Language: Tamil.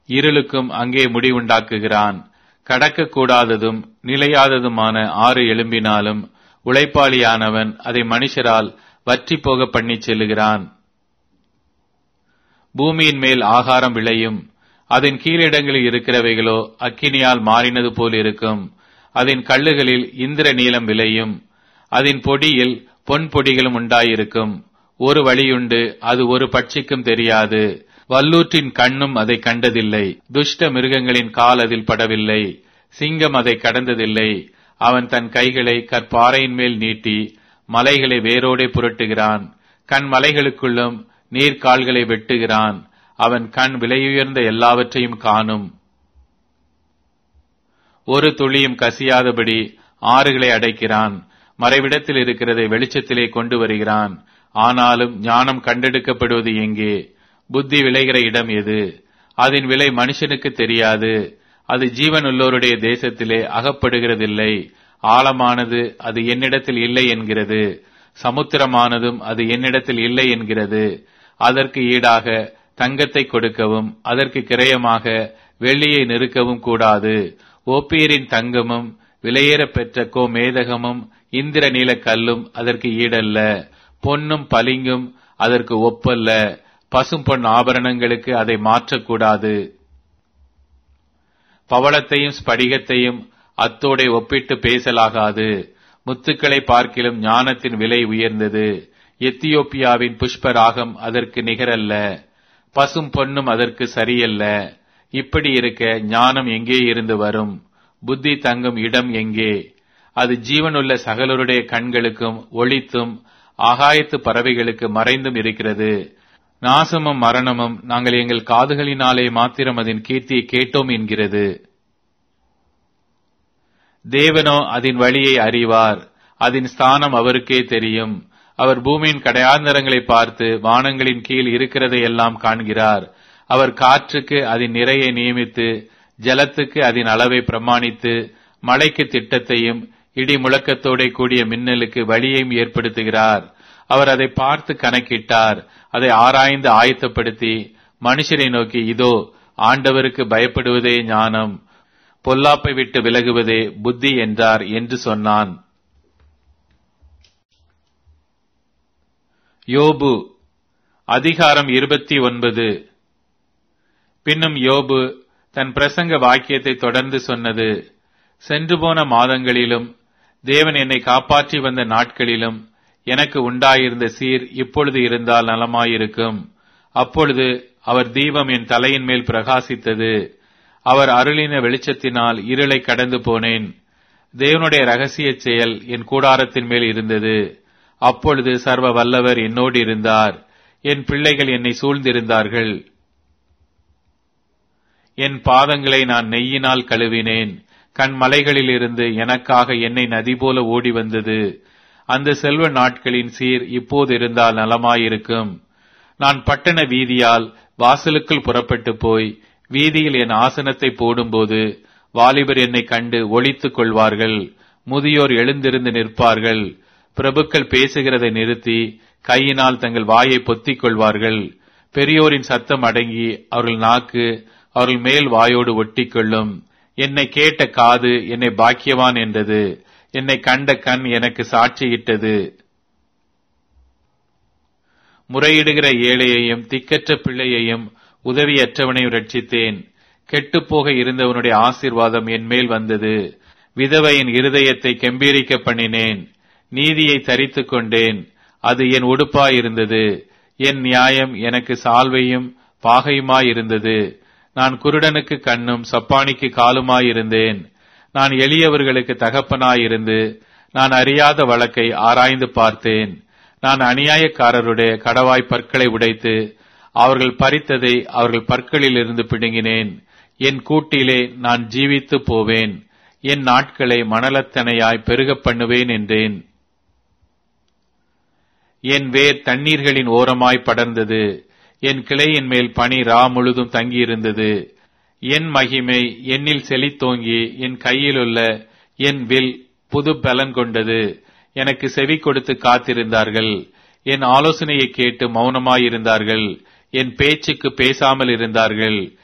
இருளுக்கும் அங்கே முடிவுண்டாக்குகிறான் கடக்கக்கூடாததும் நிலையாததுமான ஆறு எழும்பினாலும் உழைப்பாளியானவன் அதை மனுஷரால் வற்றி போக பண்ணிச் செல்லுகிறான் பூமியின் மேல் ஆகாரம் விளையும் அதன் கீழிடங்களில் இருக்கிறவைகளோ அக்கினியால் மாறினது போல் இருக்கும் அதன் கல்லுகளில் இந்திர நீலம் விளையும் அதன் பொடியில் பொன் பொடிகளும் உண்டாயிருக்கும் ஒரு வழியுண்டு அது ஒரு பட்சிக்கும் தெரியாது வல்லூற்றின் கண்ணும் அதை கண்டதில்லை துஷ்ட மிருகங்களின் கால் அதில் படவில்லை சிங்கம் அதை கடந்ததில்லை அவன் தன் கைகளை கற்பாறையின் மேல் நீட்டி மலைகளை வேரோடே புரட்டுகிறான் கண் மலைகளுக்குள்ளும் நீர்க்கால்களை வெட்டுகிறான் அவன் கண் விலையுயர்ந்த எல்லாவற்றையும் காணும் ஒரு துளியும் கசியாதபடி ஆறுகளை அடைக்கிறான் மறைவிடத்தில் இருக்கிறதை வெளிச்சத்திலே கொண்டு வருகிறான் ஆனாலும் ஞானம் கண்டெடுக்கப்படுவது எங்கே புத்தி விளைகிற இடம் எது அதன் விலை மனுஷனுக்கு தெரியாது அது ஜீவனுள்ளோருடைய தேசத்திலே அகப்படுகிறதில்லை ஆழமானது அது என்னிடத்தில் இல்லை என்கிறது சமுத்திரமானதும் அது என்னிடத்தில் இல்லை என்கிறது அதற்கு ஈடாக தங்கத்தை கொடுக்கவும் அதற்கு கிரயமாக வெள்ளியை நெருக்கவும் கூடாது ஓப்பீரின் தங்கமும் விலையேற பெற்ற கோ மேதகமும் இந்திர நீல கல்லும் அதற்கு ஈடல்ல பொன்னும் பளிங்கும் அதற்கு ஒப்பல்ல பசும் பொன் ஆபரணங்களுக்கு அதை மாற்றக்கூடாது பவளத்தையும் ஸ்படிகத்தையும் அத்தோடே ஒப்பிட்டு பேசலாகாது முத்துக்களை பார்க்கிலும் ஞானத்தின் விலை உயர்ந்தது எத்தியோப்பியாவின் புஷ்பராகம் அதற்கு நிகரல்ல பசும் பொன்னும் அதற்கு சரியல்ல இப்படி இருக்க ஞானம் எங்கே இருந்து வரும் புத்தி தங்கும் இடம் எங்கே அது ஜீவனுள்ள சகலருடைய கண்களுக்கும் ஒளித்தும் ஆகாயத்து பறவைகளுக்கு மறைந்தும் இருக்கிறது நாசமும் மரணமும் நாங்கள் எங்கள் காதுகளினாலே மாத்திரம் அதன் கீர்த்தியை கேட்டோம் என்கிறது தேவனோ அதன் வழியை அறிவார் அதன் ஸ்தானம் அவருக்கே தெரியும் அவர் பூமியின் கடையாந்தரங்களை பார்த்து வானங்களின் கீழ் இருக்கிறதை எல்லாம் காண்கிறார் அவர் காற்றுக்கு அதன் நிறையை நியமித்து ஜலத்துக்கு அதன் அளவை பிரமாணித்து மழைக்கு திட்டத்தையும் இடி முழக்கத்தோட கூடிய மின்னலுக்கு வழியையும் ஏற்படுத்துகிறார் அவர் அதை பார்த்து கணக்கிட்டார் அதை ஆராய்ந்து ஆயத்தப்படுத்தி மனுஷரை நோக்கி இதோ ஆண்டவருக்கு பயப்படுவதே ஞானம் பொல்லாப்பை விட்டு விலகுவதே புத்தி என்றார் என்று சொன்னான் யோபு அதிகாரம் இருபத்தி ஒன்பது பின்னும் யோபு தன் பிரசங்க வாக்கியத்தை தொடர்ந்து சொன்னது சென்று போன மாதங்களிலும் தேவன் என்னை காப்பாற்றி வந்த நாட்களிலும் எனக்கு உண்டாயிருந்த சீர் இப்பொழுது இருந்தால் நலமாயிருக்கும் அப்பொழுது அவர் தீபம் என் தலையின் மேல் பிரகாசித்தது அவர் அருளின வெளிச்சத்தினால் இருளை கடந்து போனேன் தேவனுடைய ரகசிய செயல் என் கூடாரத்தின் மேல் இருந்தது அப்பொழுது சர்வ வல்லவர் என்னோடு இருந்தார் என் பிள்ளைகள் என்னை சூழ்ந்திருந்தார்கள் என் பாதங்களை நான் நெய்யினால் கழுவினேன் கண் மலைகளிலிருந்து எனக்காக என்னை நதி போல ஓடி வந்தது அந்த செல்வ நாட்களின் சீர் இப்போது இருந்தால் நலமாயிருக்கும் நான் பட்டண வீதியால் வாசலுக்குள் புறப்பட்டு போய் வீதியில் என் ஆசனத்தை போடும்போது வாலிபர் என்னை கண்டு ஒழித்துக் கொள்வார்கள் முதியோர் எழுந்திருந்து நிற்பார்கள் பிரபுக்கள் பேசுகிறதை நிறுத்தி கையினால் தங்கள் வாயை பொத்திக் கொள்வார்கள் பெரியோரின் சத்தம் அடங்கி அவர்கள் நாக்கு அவர்கள் மேல் வாயோடு ஒட்டிக்கொள்ளும் என்னை கேட்ட காது என்னை பாக்கியவான் என்றது என்னை கண்ட கண் எனக்கு சாட்சியிட்டது முறையிடுகிற ஏழையையும் திக்கற்ற பிள்ளையையும் உதவியற்றவனையும் ரட்சித்தேன் கெட்டுப்போக இருந்தவனுடைய ஆசீர்வாதம் என் மேல் வந்தது விதவையின் இருதயத்தை கெம்பீரிக்க பண்ணினேன் நீதியை தரித்துக் கொண்டேன் அது என் உடுப்பாயிருந்தது என் நியாயம் எனக்கு சால்வையும் பாகையுமாயிருந்தது நான் குருடனுக்கு கண்ணும் சப்பானிக்கு காலுமாயிருந்தேன் நான் எளியவர்களுக்கு தகப்பனாயிருந்து நான் அறியாத வழக்கை ஆராய்ந்து பார்த்தேன் நான் அநியாயக்காரருடைய கடவாய் பற்களை உடைத்து அவர்கள் பறித்ததை அவர்கள் பற்களிலிருந்து பிடுங்கினேன் என் கூட்டிலே நான் ஜீவித்து போவேன் என் நாட்களை மணலத்தனையாய் பெருகப் பண்ணுவேன் என்றேன் என் வேர் தண்ணீர்களின் ஓரமாய் படர்ந்தது என் கிளையின் மேல் பனி ரா முழுதும் தங்கியிருந்தது என் மகிமை என்னில் செழித்தோங்கி என் கையிலுள்ள என் வில் புது பலன் கொண்டது எனக்கு செவி கொடுத்து காத்திருந்தார்கள் என் ஆலோசனையை கேட்டு மௌனமாயிருந்தார்கள் என் பேச்சுக்கு பேசாமல் இருந்தார்கள்